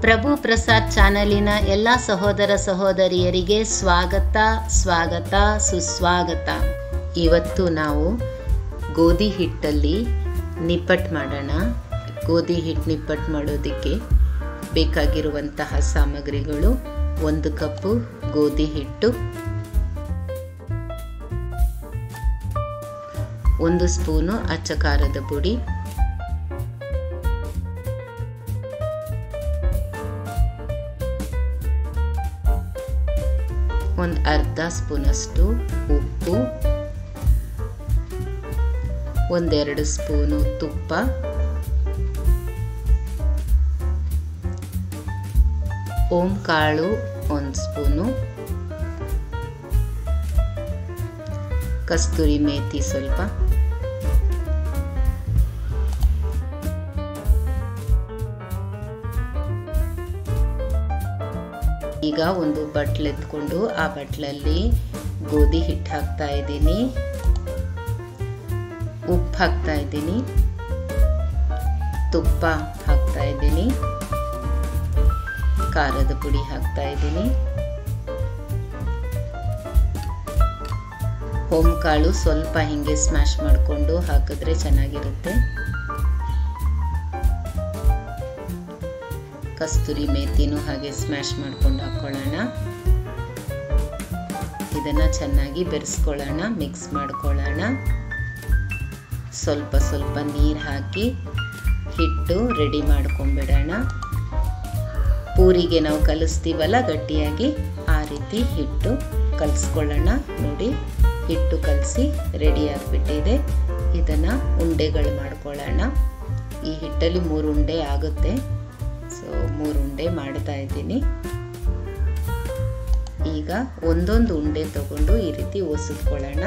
ಪ್ರಭು ಪ್ರಸಾದ್ ಚಾನಲಿನ ಎಲ್ಲ ಸಹೋದರ ಸಹೋದರಿಯರಿಗೆ ಸ್ವಾಗತ ಸ್ವಾಗತ ಸುಸ್ವಾಗತ ಇವತ್ತು ನಾವು ಗೋಧಿ ಹಿಟ್ಟಲ್ಲಿ ನಿಪ್ಪಟ್ಟು ಮಾಡೋಣ ಗೋಧಿ ಹಿಟ್ಟು ನಿಪ್ಪಟ್ಟು ಮಾಡೋದಕ್ಕೆ ಬೇಕಾಗಿರುವಂತಹ ಸಾಮಗ್ರಿಗಳು ಒಂದು ಕಪ್ಪು ಗೋಧಿ ಹಿಟ್ಟು ಒಂದು ಸ್ಪೂನು ಅಚ್ಚ ಖಾರದ ಪುಡಿ ಒಂದು ಅರ್ಧ ಸ್ಪೂನಷ್ಟು ಉಪ್ಪು ಒಂದೆರಡು ಸ್ಪೂನು ತುಪ್ಪ ಓಂ ಕಾಳು ಒಂದು ಸ್ಪೂನು ಕಸ್ತೂರಿ ಮೇಥಿ ಸ್ವಲ್ಪ ಈಗ ಒಂದು ಬಟ್ಲು ಎತ್ಕೊಂಡು ಆ ಬಟ್ಲಲ್ಲಿ ಗೋಧಿ ಹಿಟ್ಟು ಹಾಕ್ತಾ ಇದ್ದೀನಿ ಉಪ್ಪು ಹಾಕ್ತಾ ಇದ್ದೀನಿ ತುಪ್ಪ ಹಾಕ್ತಾ ಇದ್ದೀನಿ ಖಾರದ ಪುಡಿ ಹಾಕ್ತಾ ಇದ್ದೀನಿ ಹೋಮ್ ಕಾಳು ಸ್ವಲ್ಪ ಹಿಂಗೆ ಸ್ಮ್ಯಾಶ್ ಮಾಡಿಕೊಂಡು ಹಾಕಿದ್ರೆ ಚೆನ್ನಾಗಿರುತ್ತೆ ಕಸ್ತೂರಿ ಮೇಥಿನೂ ಹಾಗೆ ಸ್ಮ್ಯಾಶ್ ಮಾಡ್ಕೊಂಡು ಹಾಕ್ಕೊಳ್ಳೋಣ ಇದನ್ನು ಚೆನ್ನಾಗಿ ಬೆರೆಸ್ಕೊಳ್ಳೋಣ ಮಿಕ್ಸ್ ಮಾಡ್ಕೊಳ್ಳೋಣ ಸ್ವಲ್ಪ ಸ್ವಲ್ಪ ನೀರು ಹಾಕಿ ಹಿಟ್ಟು ರೆಡಿ ಮಾಡ್ಕೊಂಬಿಡೋಣ ಪೂರಿಗೆ ನಾವು ಕಲಿಸ್ತೀವಲ್ಲ ಗಟ್ಟಿಯಾಗಿ ಆ ರೀತಿ ಹಿಟ್ಟು ಕಲಿಸ್ಕೊಳ್ಳೋಣ ನೋಡಿ ಹಿಟ್ಟು ಕಲಸಿ ರೆಡಿ ಆಗಿಬಿಟ್ಟಿದೆ ಇದನ್ನು ಉಂಡೆಗಳು ಮಾಡ್ಕೊಳ್ಳೋಣ ಈ ಹಿಟ್ಟಲ್ಲಿ ಮೂರು ಉಂಡೆ ಆಗುತ್ತೆ ಸೊ ಮೂರು ಉಂಡೆ ಮಾಡ್ತಾ ಇದ್ದೀನಿ ಈಗ ಒಂದೊಂದು ಉಂಡೆ ತಗೊಂಡು ಈ ರೀತಿ ಒಸದ್ಕೊಳ್ಳೋಣ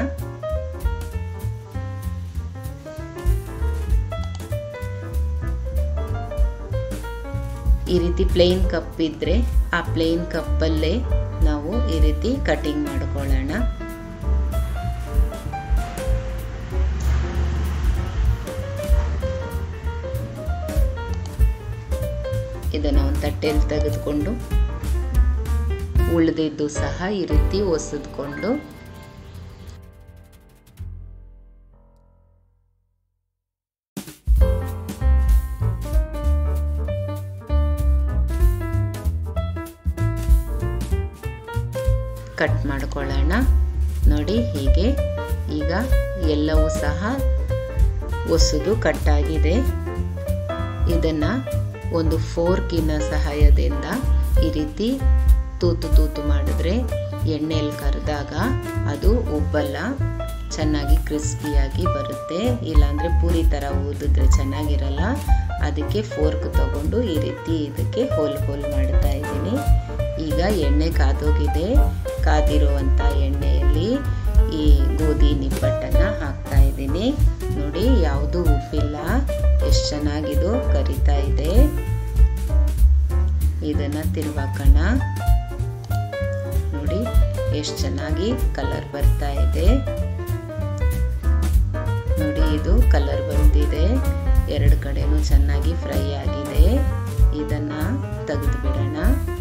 ಈ ರೀತಿ ಪ್ಲೇನ್ ಕಪ್ ಇದ್ರೆ ಆ ಪ್ಲೇನ್ ಕಪ್ಪಲ್ಲೇ ನಾವು ಈ ರೀತಿ ಕಟಿಂಗ್ ಮಾಡ್ಕೊಳ್ಳೋಣ ಇದನ್ನು ಒಂದು ತಟ್ಟೆಯಲ್ಲಿ ತೆಗೆದುಕೊಂಡು ಉಳಿದಿದ್ದು ಸಹ ಈ ರೀತಿ ಒಸದ್ಕೊಂಡು ಕಟ್ ಮಾಡ್ಕೊಳ್ಳೋಣ ನೋಡಿ ಹೀಗೆ ಈಗ ಎಲ್ಲವೂ ಸಹ ಒಸದು ಕಟ್ಟಾಗಿದೆ ಇದನ್ನು ಒಂದು ಫೋರ್ಕಿನ ಸಹಾಯದಿಂದ ಈ ರೀತಿ ತೂತು ತೂತು ಮಾಡಿದ್ರೆ ಎಣ್ಣೆಯಲ್ಲಿ ಕರೆದಾಗ ಅದು ಉಬ್ಬಲ್ಲ ಚೆನ್ನಾಗಿ ಕ್ರಿಸ್ಪಿಯಾಗಿ ಬರುತ್ತೆ ಇಲ್ಲಾಂದರೆ ಪೂರಿ ಥರ ಊದಿದ್ರೆ ಚೆನ್ನಾಗಿರಲ್ಲ ಅದಕ್ಕೆ ಫೋರ್ಕ್ ತಗೊಂಡು ಈ ರೀತಿ ಇದಕ್ಕೆ ಹೋಲ್ ಹೋಲ್ ಮಾಡ್ತಾ ಇದ್ದೀನಿ ಈಗ ಎಣ್ಣೆ ಕಾದೋಗಿದೆ ಕಾದಿರುವಂಥ ಎಣ್ಣೆಯಲ್ಲಿ ಈ ಗೋಧಿ ನಿಪ್ಪಟ್ಟನ್ನು ಹಾಕ್ತಾ ಇದ್ದೀನಿ ನೋಡಿ ಯಾವುದೂ ಉಪ್ಪಿಲ್ಲ ಎಷ್ಟು ಚೆನ್ನಾಗಿದು ಕರಿತಾ ಇದೆ ಇದನ್ನು ತಿರುವಾಕೋಣ ನೋಡಿ ಎಷ್ಟು ಚೆನ್ನಾಗಿ ಕಲರ್ ಬರ್ತಾ ಇದೆ ನೋಡಿ ಇದು ಕಲರ್ ಬಂದಿದೆ ಎರಡು ಕಡೆನೂ ಚೆನ್ನಾಗಿ ಫ್ರೈ ಆಗಿದೆ ಇದನ್ನ ತೆಗೆದು ಬಿಡೋಣ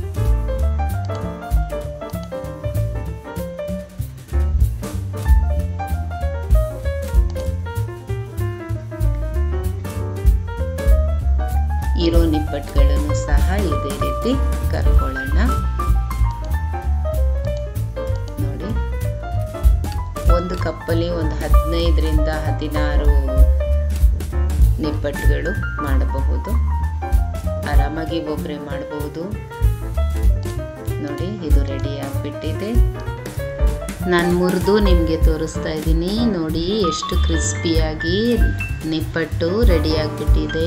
ಇರೋ ನಿಪ್ಪಟ್ಟುಗಳನ್ನು ಸಹ ಇದೇ ರೀತಿ ಕರ್ಕೊಳ್ಳೋಣ ನೋಡಿ ಒಂದು ಕಪ್ಪಲ್ಲಿ ಒಂದು ಹದಿನೈದರಿಂದ ಹದಿನಾರು ನಿಪ್ಪಟ್ಟುಗಳು ಮಾಡಬಹುದು ಆರಾಮಾಗಿ ಒಬ್ಬರೇ ಮಾಡಬಹುದು ನೋಡಿ ಇದು ರೆಡಿ ಆಗಿಬಿಟ್ಟಿದೆ ನಾನು ಮುರಿದು ನಿಮಗೆ ತೋರಿಸ್ತಾ ಇದ್ದೀನಿ ನೋಡಿ ಎಷ್ಟು ಕ್ರಿಸ್ಪಿಯಾಗಿ ನಿಪ್ಪಟ್ಟು ರೆಡಿ ಆಗಿಬಿಟ್ಟಿದೆ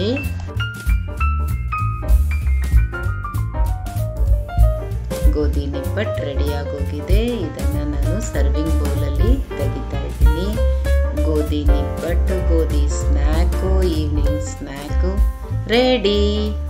ಗೋಧಿ ನಿಪ್ಪಟ್ಟು ರೆಡಿಯಾಗೋಗಿದೆ ಇದನ್ನು ನಾನು ಸರ್ವಿಂಗ್ ಬೌಲಲ್ಲಿ ತೆಗಿತಾ ಇದ್ದೀನಿ ಗೋಧಿ ನಿಪ್ಪಟ್ಟು ಗೋಧಿ ಸ್ನ್ಯಾಕು ಈವ್ನಿಂಗ್ ಸ್ನ್ಯಾಕು ರೆಡಿ